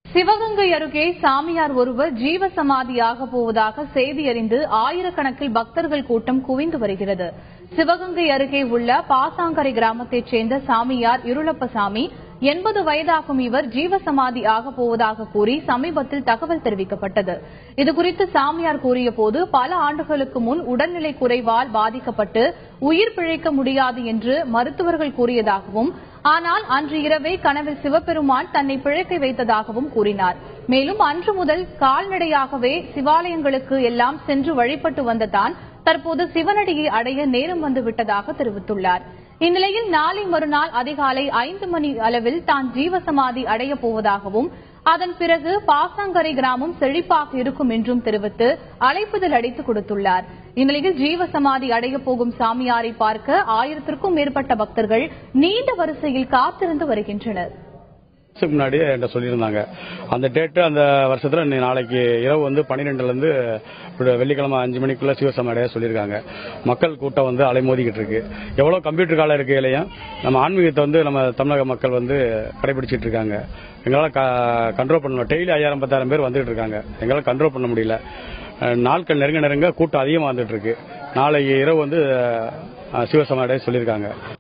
சிவகங்கை அருகே சாமியார் ஒருவர் ஜீவசமாதியாக போவதாக செய்தி அறிந்து ஆயிரக்கணக்கில் பக்தர்கள் கூட்டம் குவிந்து வருகிறது சிவகங்கை அருகே உள்ள பாசாங்கரை கிராமத்தைச் சேர்ந்த சாமியார் இருளப்பசாமி எண்பது வயதாகும் இவர் ஜீவசமாதி ஆக போவதாக கூறி சமீபத்தில் தகவல் தெரிவிக்கப்பட்டது இதுகுறித்து சாமியார் கூறியபோது பல ஆண்டுகளுக்கு முன் உடல்நிலை குறைவால் பாதிக்கப்பட்டு உயிர் பிழைக்க முடியாது என்று மருத்துவர்கள் கூறியதாகவும் ஆனால் அன்று இரவே கனவில் சிவபெருமான் தன்னை பிழைக்க வைத்ததாகவும் கூறினார் மேலும் அன்று முதல் கால்நடையாகவே சிவாலயங்களுக்கு எல்லாம் சென்று வழிபட்டு வந்த தான் தற்போது சிவனடியை அடைய நேரம் வந்து விட்டதாக தெரிவித்துள்ளார் இந்நிலையில் நாளை மறுநாள் அதிகாலை ஐந்து மணி அளவில் தான் ஜீவசமாதி அடையப் போவதாகவும் அதன் பிறகு பாசாங்கரை கிராமம் செழிப்பாக இருக்கும் என்றும் தெரிவித்து அழைப்புதல் அடித்து கொடுத்துள்ளார் இந்நிலையில் ஜீவசமாதி அடையப் போகும் சாமியாரை பார்க்க ஆயிரத்திற்கும் மேற்பட்ட பக்தர்கள் நீண்ட வரிசையில் காத்திருந்து வருகின்றனர் வருஷத்துக்கு முன்னாடி என்கிட்ட சொல்லியிருந்தாங்க அந்த டேட்டு அந்த வருஷத்துல இன்னை நாளைக்கு இரவு வந்து பன்னிரெண்டுல இருந்து இப்படி வெள்ளிக்கிழமை அஞ்சு மணிக்குள்ள சிவசம அடைய சொல்லியிருக்காங்க மக்கள் கூட்டம் வந்து அலைமோதிக்கிட்டு இருக்கு எவ்வளவு கம்ப்யூட்டர் காலம் இருக்கையிலையும் நம்ம ஆன்மீகத்தை வந்து நம்ம தமிழக மக்கள் வந்து கடைபிடிச்சிட்டு இருக்காங்க எங்களால் கண்ட்ரோல் பண்ண டெய்லி ஐயாயிரம் பத்தாயிரம் பேர் வந்துட்டு இருக்காங்க எங்களால் கண்ட்ரோல் பண்ண முடியல அஹ் நாட்கள் நெருங்க நெருங்க கூட்டம் அதிகமாக வந்துட்டு இருக்கு நாளைக்கு இரவு வந்து அஹ், சிவசம அடைய சொல்லியிருக்காங்க